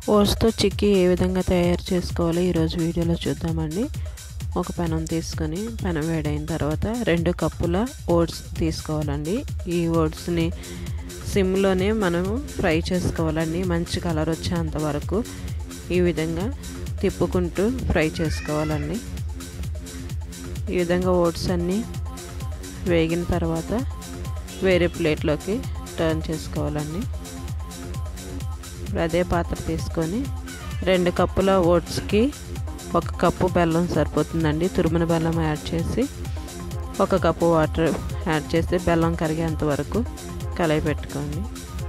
ఓట్స్తో చిక్కీ ఏ విధంగా తయారు చేసుకోవాలో ఈరోజు వీడియోలో చూద్దామండి ఒక పెనం తీసుకొని పెనం వేడైన తర్వాత రెండు కప్పుల ఓట్స్ తీసుకోవాలండి ఈ ఓట్స్ని సిమ్లోనే మనము ఫ్రై చేసుకోవాలండి మంచి కలర్ వచ్చేంత వరకు ఈ విధంగా తిప్పుకుంటూ ఫ్రై చేసుకోవాలండి ఈ విధంగా ఓట్స్ అన్నీ వేగిన తర్వాత వేరే ప్లేట్లోకి టర్న్ చేసుకోవాలండి ఇప్పుడు అదే పాత్ర తీసుకొని రెండు కప్పుల ఓట్స్కి ఒక కప్పు బెల్లం సరిపోతుందండి తురిమిన బెల్లం యాడ్ చేసి ఒక కప్పు వాటర్ యాడ్ చేసి బెల్లం కరిగేంత వరకు కలయి పెట్టుకోండి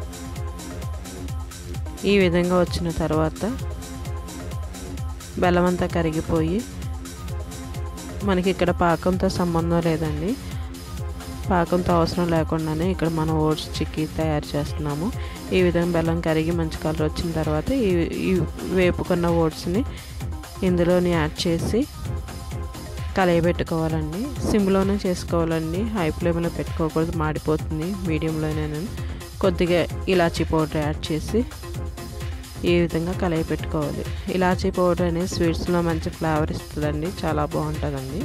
ఈ విధంగా వచ్చిన తర్వాత బెల్లం అంతా కరిగిపోయి మనకి ఇక్కడ పాకంతో సంబంధం లేదండి పాకంతో అవసరం లేకుండానే ఇక్కడ మనం ఓట్స్ చిక్కీ తయారు చేస్తున్నాము ఈ విధంగా బెల్లం కరిగి మంచి కలర్ వచ్చిన తర్వాత ఈ ఈ వేపుకున్న ఓట్స్ని ఇందులోని యాడ్ చేసి కలయబెట్టుకోవాలండి సిమ్లోనే చేసుకోవాలండి హై ఫ్లేమ్లో పెట్టుకోకూడదు మాడిపోతుంది మీడియంలోనే కొద్దిగా ఇలాచీ పౌడర్ యాడ్ చేసి ఈ విధంగా కలయి పెట్టుకోవాలి ఇలాచీ పౌడర్ అనేది స్వీట్స్లో మంచి ఫ్లేవర్ ఇస్తుందండి చాలా బాగుంటుందండి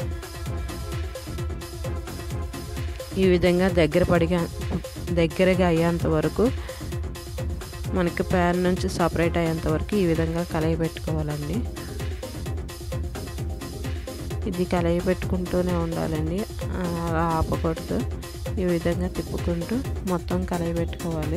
ఈ విధంగా దగ్గర పడిగా దగ్గరగా అయ్యేంత వరకు మనకి ప్యాన్ నుంచి సపరేట్ అయ్యేంత వరకు ఈ విధంగా కలయి పెట్టుకోవాలండి ఇది కలయి పెట్టుకుంటూనే ఉండాలండి అలా ఆపకూడదు ఈ విధంగా తిప్పుకుంటూ మొత్తం కలయి పెట్టుకోవాలి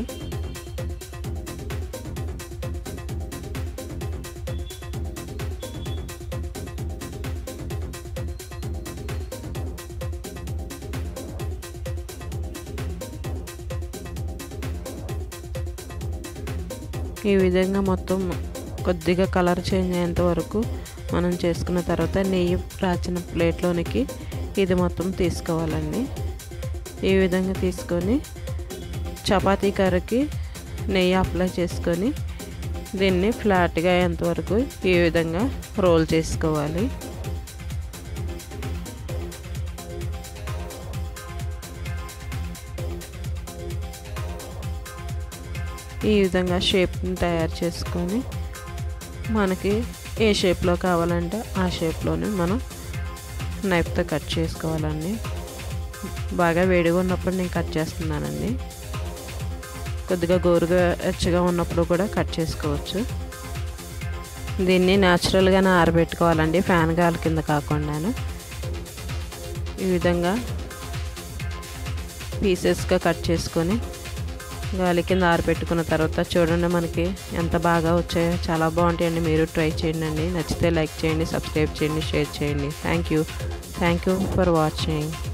ఈ విధంగా మొత్తం కొద్దిగా కలర్ చేంజ్ అయ్యేంత వరకు మనం చేసుకున్న తర్వాత నెయ్యి రాచిన ప్లేట్లోనికి ఇది మొత్తం తీసుకోవాలండి ఈ విధంగా తీసుకొని చపాతీ కర్రకి నెయ్యి అప్లై చేసుకొని దీన్ని ఫ్లాట్గా అయ్యేంతవరకు ఈ విధంగా రోల్ చేసుకోవాలి ఈ విధంగా షేప్ని తయారు చేసుకొని మనకి ఏ షేప్లో కావాలంటే ఆ షేప్లోనే మనం నైఫ్తో కట్ చేసుకోవాలండి బాగా వేడిగా ఉన్నప్పుడు నేను కట్ చేస్తున్నానండి కొద్దిగా గోరుగా ఎచ్చగా ఉన్నప్పుడు కూడా కట్ చేసుకోవచ్చు దీన్ని న్యాచురల్గానే ఆరబెట్టుకోవాలండి ఫ్యాన్ గాలి కింద కాకుండాను ఈ విధంగా పీసెస్గా కట్ చేసుకొని గాలి కింద ఆరబెట్టుకున్న తర్వాత చూడండి మనకి ఎంత బాగా వచ్చాయో చాలా బాగుంటాయండి మీరు ట్రై చేయండి నచ్చితే లైక్ చేయండి సబ్స్క్రైబ్ చేయండి షేర్ చేయండి thank you thank you for watching